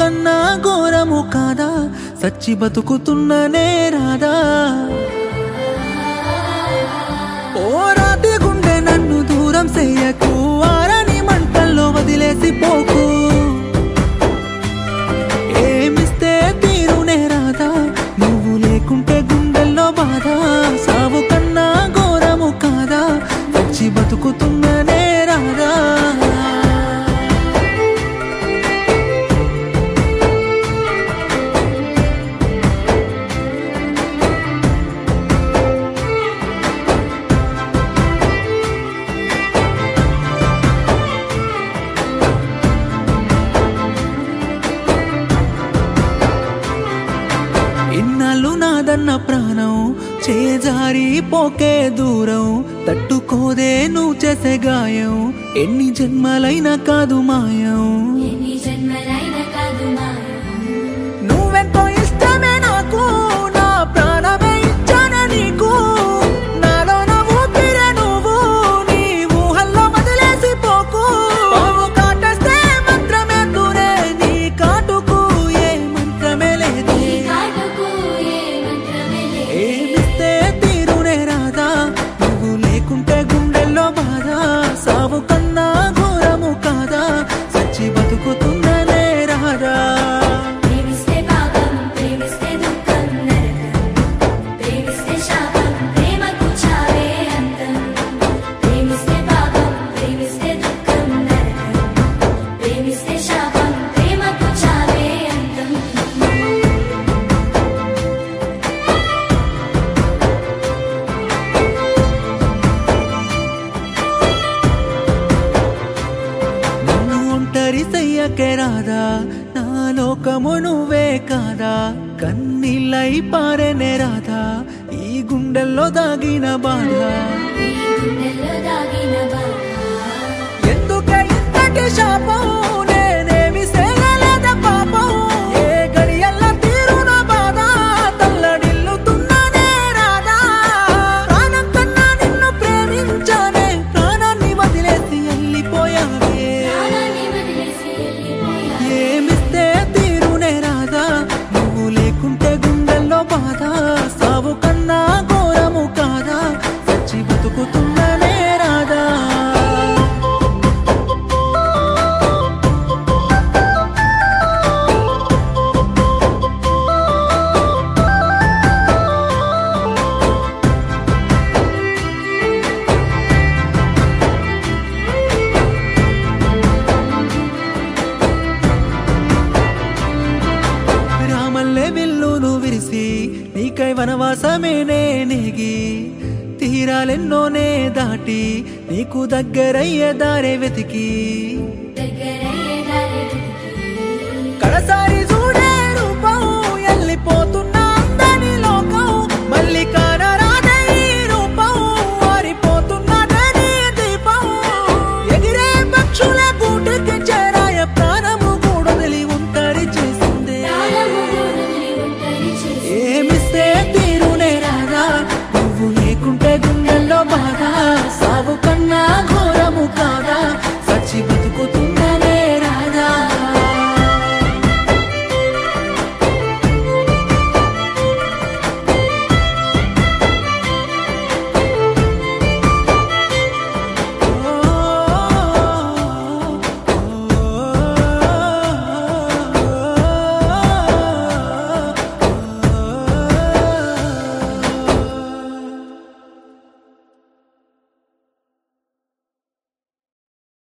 కన్నా ఘోరము కాదా సచ్చి బతుకుతున్ననే రాదా ఓ రాతి గుండె నన్ను దూరం చెయ్యకు ఆరని మంటల్లో వదిలేసి పోకు ఏమిస్తే తీరునే రాదా నువ్వు లేకుంటే గుండెల్లో బాధ సావు కన్నా ఘోరము కాదా వచ్చి బతుకుతున్ననే రాదా ఇన్నాళ్ళు నాదన్న ప్రాణం చేజారి పోకే దూరం తట్టుకోదే నువ్వు చేసే గాయం ఎన్ని జన్మలైనా కాదు మాయం ఎన్ని జన్మలైన కాదు మాయం నువ్వెంతో ఇష్టమే నాకు నా ప్రాణమే ఇచ్చానే నీకు నాలో నా ఊపిరే నువ్వు నీ ఊహల్లో వదిలేసి పోకు పాము కాటేస్తే మంత్రమే దూరే నీ కాటుకు ఏ మంత్రమే లేదు ఈ కాటుకు ఏ మంత్రమే లేదు ఏమిస్తే తీరునే రాదా నువ్వు లేకుంటే గుండెల్లో బాధ సావు కన్నా ఘోరము కాదా సచ్చి బతుకుతుందనే రాదా ప్రేమిస్తే పాపం ప్రేమిస్తే దుఃఖం నరకం ప్రేమిస్తే శాపం ప్రేమకు చావే అంతం ప్రేమిస్తే పాపం ప్రేమిస్తే దుఃఖం నరకం ప్రేమిస్తే శాపం ప్రేమకు చావే అంతం నన్ను ఒంటరి చెయ్యకే రాదా నా లోకము నువ్వే కాదా కన్నీళ్ళై పారేనే రాదా ఈ గుండెల్లో దాగిన బాధ ఈ గుండెల్లో దాగిన బాధ ఎందుకే ఇంతటి శాపం నేనేమి చేయలేదా పాపం ఏ గడియల్ల తీరున బాధ తల్లడిల్లుతున్ననే రాదా ప్రాణం కన్నా నిన్ను ప్రేమించానే ప్రాణాన్ని వదిలేసి వెళ్ళిపోయావే ప్రాణాన్ని వదిలేసి వెళ్ళిపోయా ఏమిస్తే తీరునే రాదా నువ్వు లేకుంటే గుండెల్లో బాధ సావు కన్నా ఘోరము కాదా సచ్చి బతుకుతున్ననే రాదా రామల్లే విల్లును విరిసి నీకై వనవాసమేనే నేగి తీరాలెన్నోనే దాటి నీకు దగ్గరయ్యే దారే వెతికి దగ్గరయ్యే దారి వెతికి కడసారి